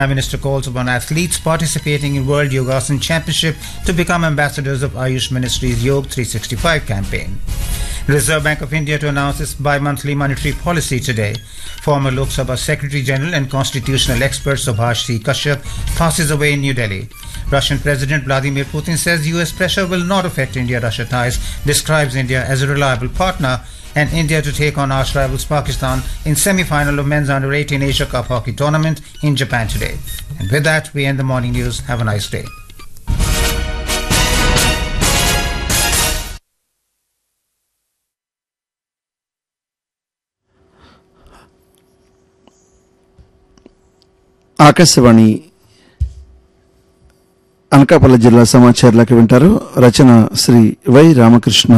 Prime Minister calls upon athletes participating in World Yogasan Championship to become ambassadors of Ayush Ministry's Yoga 365 campaign. Reserve Bank of India to announce its bi-monthly monetary policy today. Former Lok Sabha Secretary General and constitutional expert Subhash C. Kashyap passes away in New Delhi. Russian President Vladimir Putin says US pressure will not affect India-Russia ties, describes India as a reliable partner and India to take on arch rivals Pakistan in semi-final of men's under-18 Asia Cup hockey tournament in Japan today. And with that, we end the morning news. Have a nice day. Akashvani Anakapalli జిల్లా సమాచారాలకు వింటారు రచన Sri Y Ramakrishna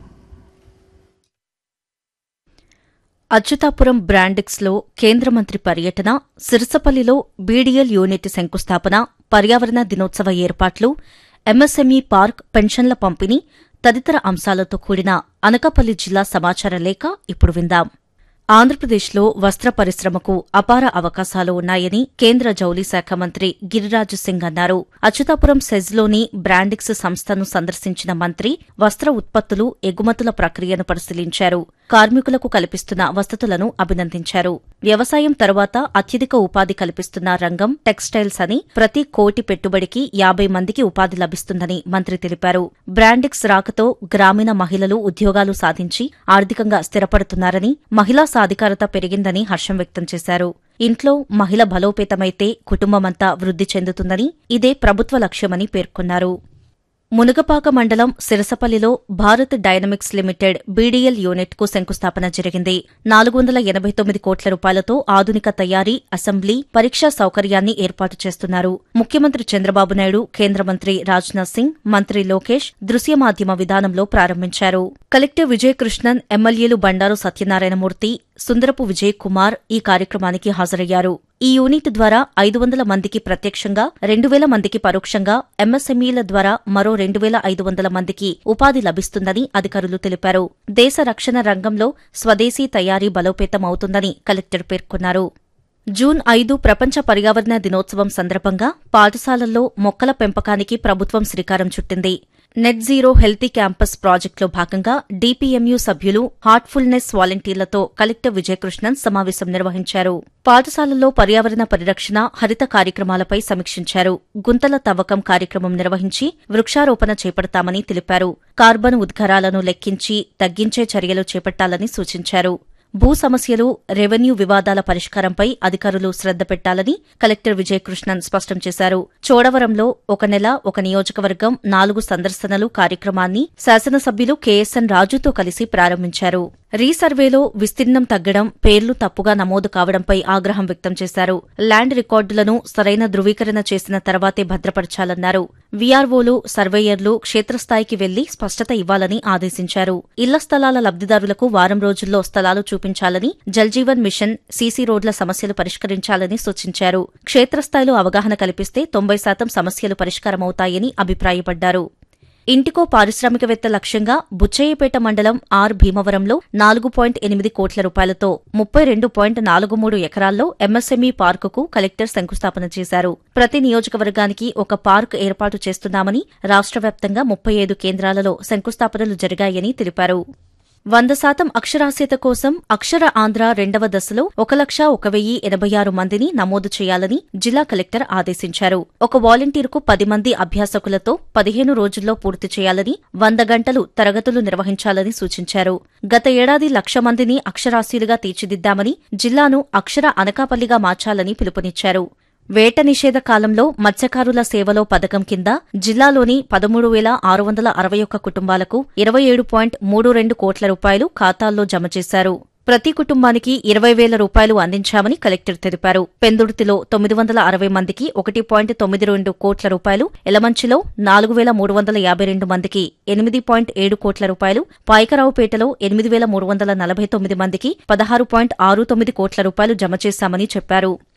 Atchutapuram Brandix లో కేంద్ర మంత్రి పర్యటన సిరసపల్లిలో BDL unit శంకుస్థాపన పర్యావరణ దినోత్సవ ఏర్పాట్లు ఎంఎస్ఎంఈ పార్క్ పెన్షన్ల పంపిణీ తదితర అంశాలతో కూడిన అనకాపల్లి జిల్లా సమాచార లేఖ ఇప్పుడు విందాం ఆంధ్రప్రదేశ్లో వస్త్ర పరిశ్రమకు అపార అవకాశాలు ఉన్నాయని కేంద్ర జౌళి శాఖ మంత్రి గిరిరాజు సింగ్ అన్నారు అచ్యుతాపురం సెజ్లోని బ్రాండిక్స్ సంస్థను సందర్శించిన మంత్రి వస్త్ర ఉత్పత్తులు ఎగుమతుల ప్రక్రియను పరిశీలించారు కార్మికులకు కల్పిస్తున్న వసతులను అభినందించారు వ్యవసాయం తరువాత అత్యధిక ఉపాధి కల్పిస్తున్న రంగం టెక్స్టైల్స్ అని ప్రతి కోటి పెట్టుబడికి యాబై మందికి ఉపాధి లభిస్తుందని మంత్రి తెలిపారు బ్రాండిక్స్ రాకతో గ్రామీణ మహిళలు ఉద్యోగాలు సాధించి ఆర్థికంగా స్థిరపడుతున్నారని మహిళా సాధికారత పెరిగిందని హర్షం వ్యక్తం చేశారు ఇంట్లో మహిళ బలోపేతమైతే కుటుంబమంతా వృద్ధి చెందుతుందని ఇదే ప్రభుత్వ లక్ష్యమని పేర్కొన్నారు మునగపాక మండలం సిరసపల్లిలో Bharat Dynamics Limited BDL unit కు శంకుస్థాపన జరిగింది నాలుగు వందల ఎనబై తొమ్మిది కోట్ల రూపాయలతో ఆధునిక తయారీ అసెంబ్లీ పరీక్షా సౌకర్యాన్ని ఏర్పాటు చేస్తున్నారు ముఖ్యమంత్రి చంద్రబాబు నాయుడు కేంద్ర మంత్రి రాజ్నాథ్ సింగ్ మంత్రి లోకేష్ దృశ్య మాధ్యమ విధానంలో ప్రారంభించారు కలెక్టర్ విజయ్ కృష్ణన్ ఎమ్మెల్యేలు బండారు సత్యనారాయణమూర్తి సుందరపు విజయ్ కుమార్ ఈ కార్యక్రమానికి హాజరయ్యారు ఈ యూనిట్ ద్వారా ఐదు వందల మందికి ప్రత్యక్షంగా రెండు వేల మందికి పరోక్షంగా ఎంఎస్ఎంఈల ద్వారా మరో రెండు వేల ఐదు వందల మందికి ఉపాధి లభిస్తుందని అధికారులు తెలిపారు దేశ రక్షణ రంగంలో స్వదేశీ తయారీ బలోపేతం అవుతుందని కలెక్టర్ పేర్కొన్నారు జూన్ ఐదు ప్రపంచ పర్యావరణ దినోత్సవం సందర్భంగా పాఠశాలల్లో మొక్కల పెంపకానికి ప్రభుత్వం శ్రీకారం చుట్టింది నెట్ జీరో హెల్తీ క్యాంపస్ ప్రాజెక్టులో భాగంగా డీపీఎంయూ సభ్యులు హార్ట్ఫుల్నెస్ వాలంటీర్లతో కలెక్టర్ విజయకృష్ణన్ సమావేశం నిర్వహించారు పాఠశాలల్లో పర్యావరణ పరిరక్షణ హరిత కార్యక్రమాలపై సమీక్షించారు గుంతల తవ్వకం కార్యక్రమం నిర్వహించి వృక్షారోపణ చేపడతామని తెలిపారు కార్బన్ ఉద్గారాలను లెక్కించి తగ్గించే చర్యలు చేపట్టాలని సూచించారు భూ సమస్యలు రెవెన్యూ వివాదాల పరిష్కారంపై అధికారులు శ్రద్ధ పెట్టాలని కలెక్టర్ విజయకృష్ణన్ స్పష్టం చేశారు చోడవరంలో ఒక నెల ఒక నియోజకవర్గం నాలుగు సందర్శనలు కార్యక్రమాన్ని శాసనసభ్యులు కెఎస్ఎన్ రాజుతో కలిసి ప్రారంభించారు రీసర్వేలో విస్తీర్ణం తగ్గడం పేర్లు తప్పుగా నమోదు కావడంపై ఆగ్రహం వ్యక్తం చేశారు ల్యాండ్ రికార్డులను సరైన ధృవీకరణ చేసిన తర్వాతే భద్రపరచాలన్నారు వీఆర్ఓలు సర్వేయర్లు క్షేత్రస్థాయికి వెళ్లి స్పష్టత ఇవ్వాలని ఆదేశించారు ఇళ్ల స్థలాల లబ్దిదారులకు వారం రోజుల్లో స్థలాలు చూపించాలని జల్జీవన్ మిషన్ సీసీ రోడ్ల సమస్యలు పరిష్కరించాలని సూచించారు క్షేత్రస్థాయిలో అవగాహన కల్పిస్తే తొంభై శాతం సమస్యలు పరిష్కారమవుతాయని అభిప్రాయపడ్డారు ఇంటికో పారిశ్రామికవేత్త లక్ష్యంగా బుచ్చయ్యపేట మండలం ఆర్ భీమవరంలో నాలుగు పాయింట్ ఎనిమిది కోట్ల రూపాయలతో ముప్పై రెండు పాయింట్ నాలుగు మూడు ఎకరాల్లో ఎంఎస్ఎంఈ పార్కుకు కలెక్టర్ శంకుస్థాపన చేశారు ప్రతి నియోజకవర్గానికి ఒక పార్క్ ఏర్పాటు చేస్తున్నామని రాష్ట్ర వ్యాప్తంగా ముప్పై ఐదు కేంద్రాలలో శంకుస్థాపనలు జరిగాయని తెలిపారు వంద శాతం అక్షరాస్యత కోసం అక్షర ఆంధ్ర రెండవ దశలో ఒక లక్ష ఒక వెయ్యి ఎనభై ఆరు మందిని నమోదు చేయాలని జిల్లా కలెక్టర్ ఆదేశించారు ఒక వాలంటీర్కు పది మంది అభ్యాసకులతో పదిహేను రోజుల్లో పూర్తి చేయాలని వంద గంటలు తరగతులు నిర్వహించాలని సూచించారు గత ఏడాది లక్ష మందిని అక్షరాస్యులుగా తీర్చిదిద్దామని జిల్లాను అక్షర అనకాపల్లిగా మార్చాలని పిలుపునిచ్చారు వేట నిషేధ కాలంలో మత్స్యకారుల సేవలో పథకం కింద జిల్లాలోని పదమూడు వేల ఆరు వందల అరవై ఒక్క కుటుంబాలకు ఇరవై ఏడు పాయింట్ మూడు రెండు కోట్ల రూపాయలు ఖాతాల్లో జమ చేశారు ప్రతి కుటుంబానికి ఇరవై వేల రూపాయలు అందించామని కలెక్టర్ తెలిపారు పెందుర్తిలో తొమ్మిది వందల అరవై మందికి ఒకటి పాయింట్ తొమ్మిది రెండు కోట్ల రూపాయలు ఎలమంచిలో నాలుగు వేల మూడు వందల యాభై రెండు మందికి ఎనిమిది పాయింట్ ఏడు కోట్ల రూపాయలు పాయకరావుపేటలో ఎనిమిది వేల మూడు వందల నలభై తొమ్మిది మందికి పదహారు పాయింట్ ఆరు తొమ్మిది కోట్ల రూపాయలు జమ చేశామని చెప్పారు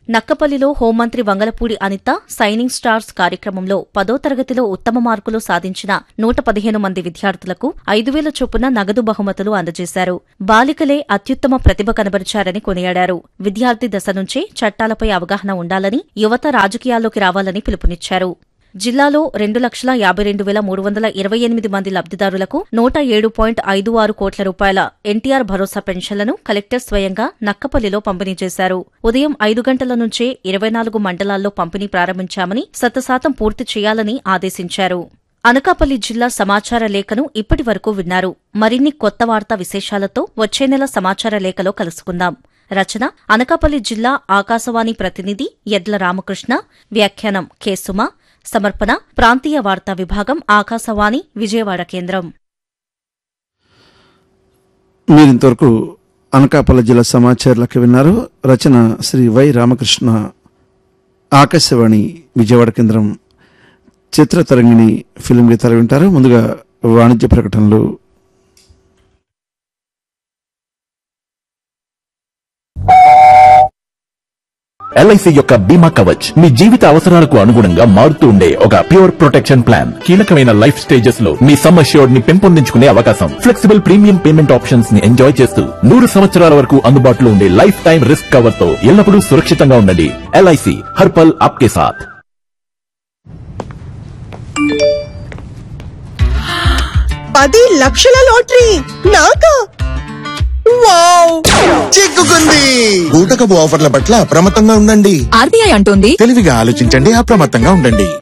నక్కపల్లిలో హోంమంత్రి వంగలపూడి అనిత సైనింగ్ స్టార్స్ కార్యక్రమంలో పదో తరగతిలో ఉత్తమ మార్కులు సాధించిన నూట పదిహేను మంది విద్యార్థులకు ఐదు వేల చొప్పున నగదు బహుమతులు అందజేశారు బాలికలే అత్యుత్తమ ప్రతిభ కనబరిచారని కొనియాడారు విద్యార్థి దశ నుంచే చట్టాలపై అవగాహన ఉండాలని యువత రాజకీయాల్లోకి రావాలని పిలుపునిచ్చారు జిల్లాలో రెండు లక్షల యాభై రెండు వేల మూడు వందల ఇరవై ఎనిమిది మంది లబ్దిదారులకు నూట ఏడు పాయింట్ ఐదు ఆరు కోట్ల రూపాయల ఎన్టీఆర్ భరోసా పెన్షన్లను కలెక్టర్ స్వయంగా నక్కపల్లిలో పంపిణీ చేశారు ఉదయం ఐదు గంటల నుంచే ఇరవై నాలుగు మండలాల్లో పంపిణీ ప్రారంభించామని శతశాతం పూర్తి చేయాలని ఆదేశించారు అనకాపల్లి జిల్లా సమాచార లేఖను ఇప్పటి వరకు విన్నారు మరిన్ని కొత్త వార్తా విశేషాలతో వచ్చే నెల సమాచార లేఖలో కలుసుకుందాం రచన అనకాపల్లి జిల్లా ఆకాశవాణి ప్రతినిధి యడ్ల రామకృష్ణ వ్యాఖ్యానం కె సుమ సమర్పణ ప్రాంతీయ వార్తా విభాగం ఆకాశవాణి విజయవాడ కేంద్రం మీరింతవరకు అనకాపల్లి జిల్లా సమాచారాలకు విన్నారు రచన శ్రీ వై రామకృష్ణ ఆకాశవాణి విజయవాడ కేంద్రం చిత్రతరంగిణి ఫిలిం గీతాలు వింటారు ముందుగా వాణిజ్య ప్రకటనలు ఎల్ఐసి యొక్క బీమా కవచ్ మీ జీవిత అవసరాలకు అనుగుణంగా మారుతూ ఉండే ఒక ప్యూర్ ప్రొటెక్షన్ ప్లాన్ కీలకమైన లైఫ్ స్టేజెస్ లో మీ సమ్ అష్యూర్డ్ ని పెంపొందించుకునే అవకాశం ఫ్లెక్సిబుల్ ప్రీమియం పేమెంట్ ఆప్షన్స్ ని ఎంజాయ్ చేస్తూ నూరు సంవత్సరాల వరకు అందుబాటులో ఉండే లైఫ్ టైం రిస్క్ కవర్ తో ఎల్లప్పుడూ సురక్షితంగా ఉండండి ఎల్ఐసి హర్పల్ ఆప్కే సాథ్ పది లక్షల లాటరీ నాకా వావ్ చిక్కుకుంది బూటకపు ఆఫర్ల పట్ల అప్రమత్తంగా ఉండండి ఆర్బీఐ అంటోంది తెలివిగా ఆలోచించండి అప్రమత్తంగా ఉండండి